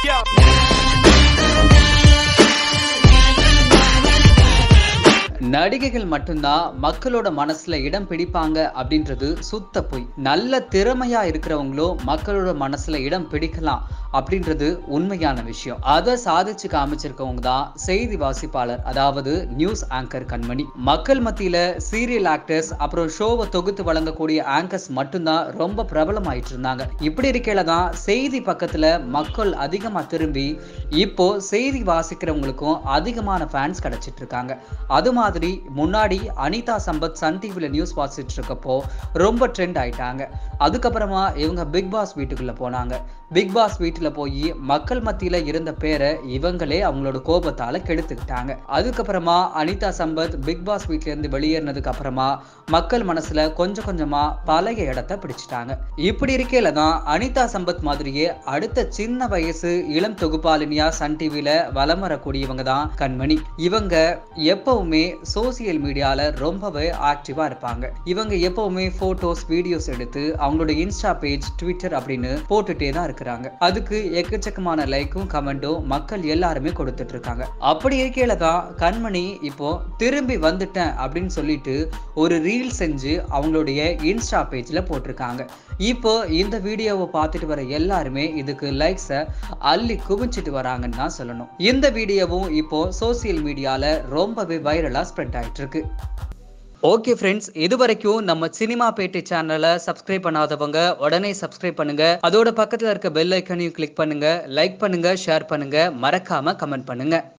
நடிகைகள் மட்டும்தான் மக்களோட மனசுல இடம் பிடிப்பாங்க அப்படின்றது சுத்த பொய் நல்ல திறமையா இருக்கிறவங்களோ மக்களோட மனசுல இடம் பிடிக்கலாம் அப்படின்றது உண்மையான விஷயம் அதை சாதிச்சு காமிச்சிருக்கவங்க தான் செய்தி வாசிப்பாளர் அதாவது நியூஸ் ஆங்கர் கண்மணி மக்கள் மத்தியில சீரியல் ஆக்டர்ஸ் அப்புறம் ஷோவை தொகுத்து வழங்கக்கூடிய ஆங்கர்ஸ் மட்டும்தான் ரொம்ப பிரபலமாயிட்டு இருந்தாங்க இப்படி இருக்கையில தான் செய்தி பக்கத்துல மக்கள் அதிகமா திரும்பி இப்போ செய்தி வாசிக்கிறவங்களுக்கும் அதிகமான ஃபேன்ஸ் கிடைச்சிட்டு இருக்காங்க அது மாதிரி முன்னாடி அனிதா சம்பத் சன் டிவில நியூஸ் வாசிச்சுட்டு இருக்கப்போ ரொம்ப ட்ரெண்ட் ஆயிட்டாங்க அதுக்கப்புறமா இவங்க பிக் பாஸ் வீட்டுக்குள்ள போனாங்க பிக் பாஸ் வீட்டுல போய் மக்கள் மத்தியில இருந்த பேரை இவங்களே அவங்களோட கோபத்தால கெடுத்துக்கிட்டாங்க அதுக்கப்புறமா அனிதா சம்பத் பிக் பாஸ் வீட்ல இருந்து வெளியேறினதுக்கு அப்புறமா மக்கள் மனசுல கொஞ்சம் கொஞ்சமா பழைய இடத்த பிடிச்சிட்டாங்க இப்படி இருக்கையில தான் அனிதா சம்பத் மாதிரியே அடுத்த சின்ன வயசு இளம் தொகுப்பாளினியா சன் டிவில வலம் வரக்கூடியவங்க தான் கண்மணி இவங்க எப்பவுமே சோசியல் மீடியால ரொம்பவே ஆக்டிவா இருப்பாங்க இவங்க எப்பவுமே போட்டோஸ் வீடியோஸ் எடுத்து அவங்களோட இன்ஸ்டா பேஜ் ட்விட்டர் அப்படின்னு போட்டுட்டே தான் இருக்கிறாங்க அதுக்கு எக்கச்சக்கமான லைக்கும் கமெண்டும் மக்கள் எல்லாருமே கொடுத்துட்டு இருக்காங்க அப்படி இருக்கையில தான் கண்மணி இப்போ திரும்பி வந்துட்டேன் அப்படின்னு சொல்லிட்டு ஒரு ரீல் செஞ்சு அவங்களுடைய இன்ஸ்டா பேஜ்ல போட்டிருக்காங்க இப்போ இந்த வீடியோவை பார்த்துட்டு வர எல்லாருமே இதுக்கு லைக்ஸை அள்ளி குவிச்சிட்டு வராங்கன்னு தான் சொல்லணும் இந்த வீடியோவும் இப்போ சோசியல் மீடியால ரொம்பவே வைரலா ஸ்ப்ரெட் ஆயிட்டு இருக்கு ஓகே ஃப்ரெண்ட்ஸ் இது வரைக்கும் நம்ம சினிமா பேட்டை சேனலை சப்ஸ்கிரைப் பண்ணாதவங்க உடனே சப்ஸ்கிரைப் பண்ணுங்க அதோட பக்கத்துல இருக்க பெல் ஐக்கனையும் கிளிக் பண்ணுங்க லைக் பண்ணுங்க ஷேர் பண்ணுங்க மறக்காம கமெண்ட் பண்ணுங்க